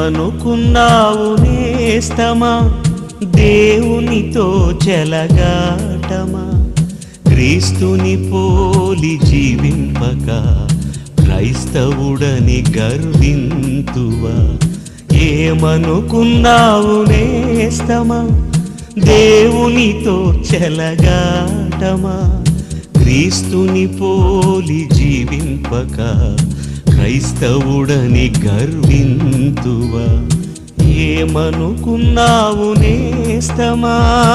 ఏమనుకున్నావు నేస్తమా దేవునితో చెలగాటమా క్రీస్తుని పోలి జీవింపక క్రైస్తవుడని గర్వింతువా ఏమనుకున్నావు నేస్తమా దేవునితో చెలగాటమా క్రీస్తుని పోలి జీవింపక క్రైస్తవుడని గర్వింతువా ఏమనుకున్నావు నేస్తమా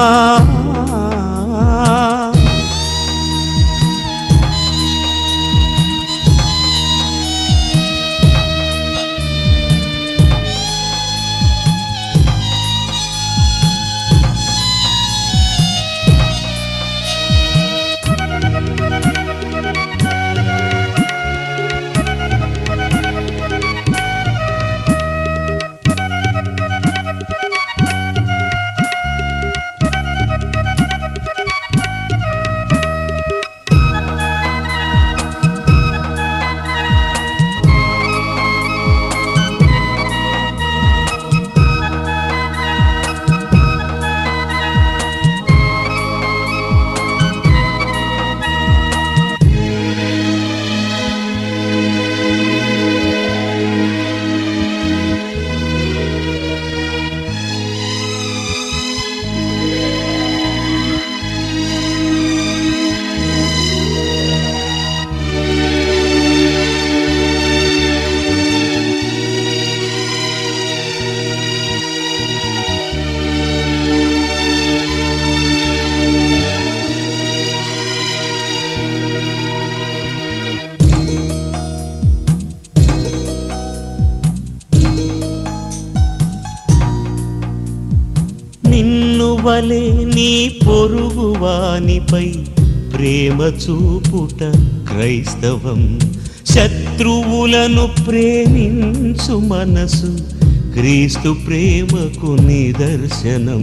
నిన్ను వలే నీ పొరుగువానిపై ప్రేమ చూపుట క్రైస్తవం శత్రువులను ప్రేమించు మనసు క్రీస్తు ప్రేమకు నిదర్శనం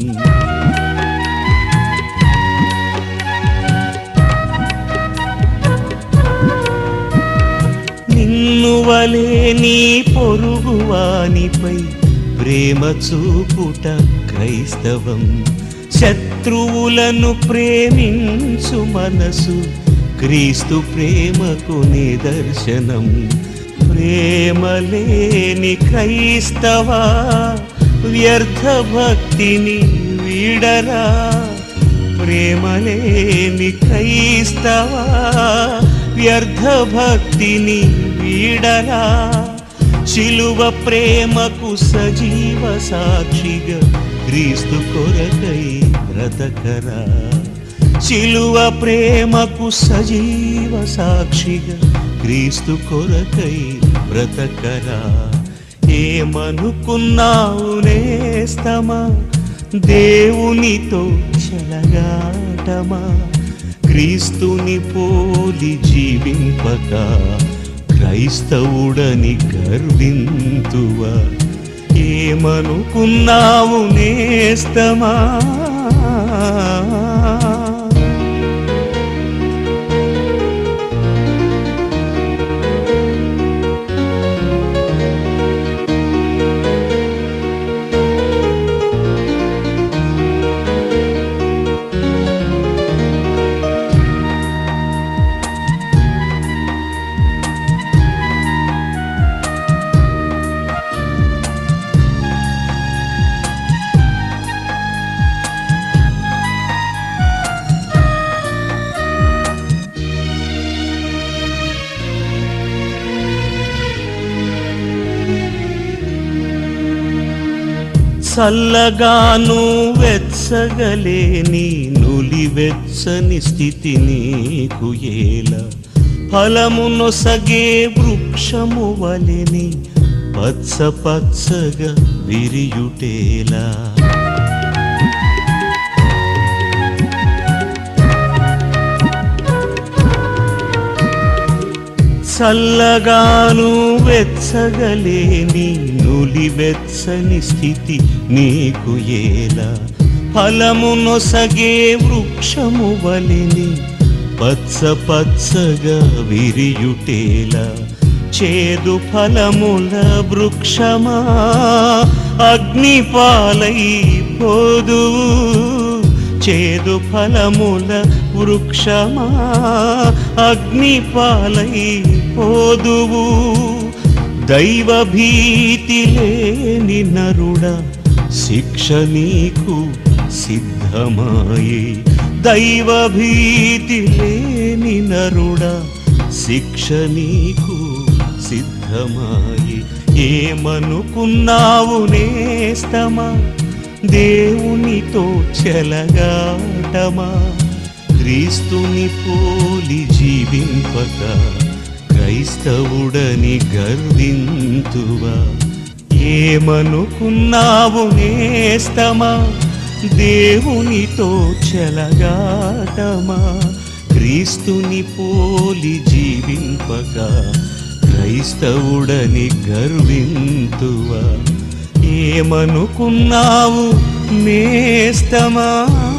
నిన్ను వలే నీ పొరుగువానిపై ప్రేమ చూపుట క్రైస్తవం శత్రువులను ప్రేమించు మనసు క్రీస్తు ప్రేమకు నిదర్శనం ప్రేమలేని క్రైస్తవా వ్యర్థ భక్తిని వీడరా ప్రేమలేని క్రైస్తవా వ్యర్థ భక్తిని వీడరా శిలువ ప్రేమకు సజీవ సాక్షిగా క్రీస్తు కొరకై బ్రతకరా శిలువ ప్రేమకు సజీవ సాక్షిగా క్రీస్తు కొరకై బ్రతకరా ఏమనుకున్నావు నేస్తమా దేవునితో చెలగాటమా క్రీస్తుని పోలి జీవింపక క్రైస్తవుడని గర్వింతువా ఏమనుకున్నావు నేస్తమా చల్లగాను వెచ్చగలేని నులివెచ్చని స్థితి నీకు ఏల ఫలమునొసగే వృక్షము వలెని పచ్చ పచ్చగా విరియుటేలా చల్లగాను వెచ్చగలేని నులి వెచ్చని స్థితి నీకు ఏలా ఫలమునొసగే వృక్షము వలెని పచ్చ పచ్చగా విరియుటేలా చేదు ఫలముల వృక్షమా అగ్నిపాలై పోదువు చేదు ఫలముల వృక్షమా అగ్నిపాలై పోదువు దైవ భీతి లేని నరుడా శిక్ష నీకు సిద్ధమాయే దైవ భీతి లేని నరుడా శిక్ష నీకు సిద్ధమాయే ఏమనుకున్నావు నేస్తమా దేవునితో చెలగాటమా క్రీస్తుని పోలి జీవింపక క్రైస్తవుడని గర్వింతువా ఏమనుకున్నావు నేస్తమా దేవునితో చెలగాటమా క్రీస్తుని పోలి జీవింపక క్రైస్తవుడని గర్వింతువా ఏమనుకున్నావు నేస్తమా